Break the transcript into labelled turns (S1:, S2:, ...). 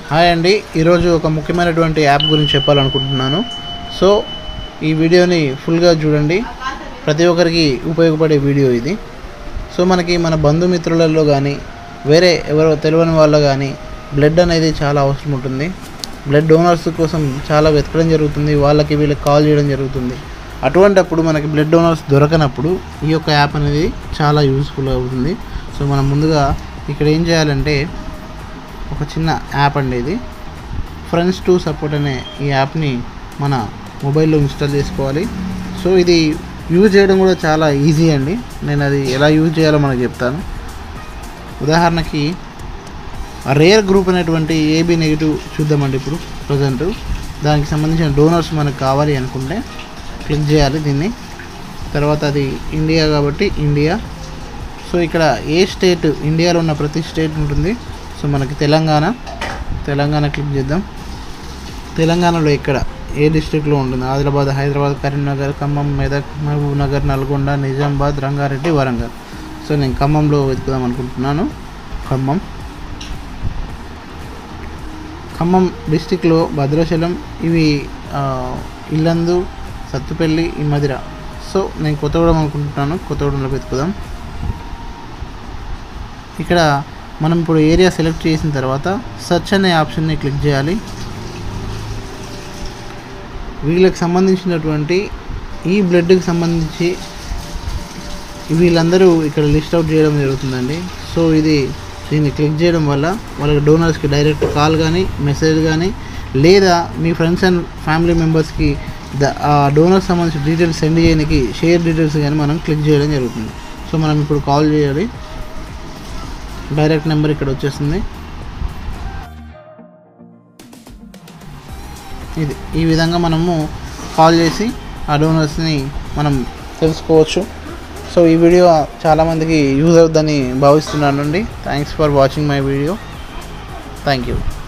S1: hi అండి ఈరోజు ఒక ముఖ్యమైనటువంటి యాప్ గురించి చెప్పాలనుకుంటున్నాను సో ఈ వీడియోని ఫుల్గా చూడండి ప్రతి ఒక్కరికి ఉపయోగపడే వీడియో ఇది సో మనకి మన బంధుమిత్రులలో కానీ వేరే ఎవరో తెలియని వాళ్ళు కానీ బ్లడ్ అనేది చాలా అవసరం ఉంటుంది బ్లడ్ డోనర్స్ కోసం చాలా వెతకడం జరుగుతుంది వాళ్ళకి వీళ్ళకి కాల్ చేయడం జరుగుతుంది అటువంటప్పుడు మనకి బ్లడ్ డోనర్స్ దొరకనప్పుడు ఈ యొక్క యాప్ అనేది చాలా యూస్ఫుల్ అవుతుంది సో మనం ముందుగా ఇక్కడ ఏం చేయాలంటే ఒక చిన్న యాప్ అండి ఇది ఫ్రెండ్స్ టు సపోర్ట్ అనే ఈ యాప్ని మన మొబైల్లో ఇన్స్టాల్ చేసుకోవాలి సో ఇది యూజ్ చేయడం కూడా చాలా ఈజీ అండి నేను అది ఎలా యూజ్ చేయాలో మనకు చెప్తాను ఉదాహరణకి రేర్ గ్రూప్ అనేటువంటి ఏబీ నెగిటివ్ చూద్దామండి ఇప్పుడు ప్రజెంట్ దానికి సంబంధించిన డోనర్స్ మనకు కావాలి అనుకుంటే క్లిక్ చేయాలి దీన్ని తర్వాత అది ఇండియా కాబట్టి ఇండియా సో ఇక్కడ ఏ స్టేట్ ఇండియాలో ఉన్న ప్రతి స్టేట్ ఉంటుంది సో మనకి తెలంగాణ తెలంగాణ క్లిక్ చేద్దాం తెలంగాణలో ఇక్కడ ఏ డిస్టిక్లో ఉంటుంది ఆదిలాబాద్ హైదరాబాద్ కరీంనగర్ ఖమ్మం మెదక్ మహబూబ్ నగర్ నల్గొండ నిజామాబాద్ రంగారెడ్డి వరంగల్ సో నేను ఖమ్మంలో వెతుకుదాం అనుకుంటున్నాను ఖమ్మం ఖమ్మం డిస్టిక్లో భద్రాచలం ఇవి ఆ, ఇల్లందు సత్తుపల్లి ఈ మధిర సో నేను కొత్తగూడెం అనుకుంటున్నాను కొత్తగూడెంలో వెతుకుదాం ఇక్కడ మనం ఇప్పుడు ఏరియా సెలెక్ట్ చేసిన తర్వాత సెర్చ్ అనే ఆప్షన్ని క్లిక్ చేయాలి వీళ్ళకి సంబంధించినటువంటి ఈ బ్లడ్కి సంబంధించి వీళ్ళందరూ ఇక్కడ లిస్ట్ అవుట్ చేయడం జరుగుతుందండి సో ఇది దీన్ని క్లిక్ చేయడం వల్ల వాళ్ళకి డోనర్స్కి డైరెక్ట్ కాల్ కానీ మెసేజ్ కానీ లేదా మీ ఫ్రెండ్స్ అండ్ ఫ్యామిలీ మెంబర్స్కి ద ఆ డోనర్స్ సంబంధించిన డీటెయిల్స్ సెండ్ చేయడానికి షేర్ డీటెయిల్స్ కానీ మనం క్లిక్ చేయడం జరుగుతుంది సో మనం ఇప్పుడు కాల్ చేయాలి డైరెక్ట్ నెంబర్ ఇక్కడ వచ్చేస్తుంది ఇది ఈ విధంగా మనము కాల్ చేసి ఆ డోనర్స్ని మనం తెలుసుకోవచ్చు సో ఈ వీడియో చాలామందికి యూజ్ అవుతుందని భావిస్తున్నాను అండి thanks for watching my video thank you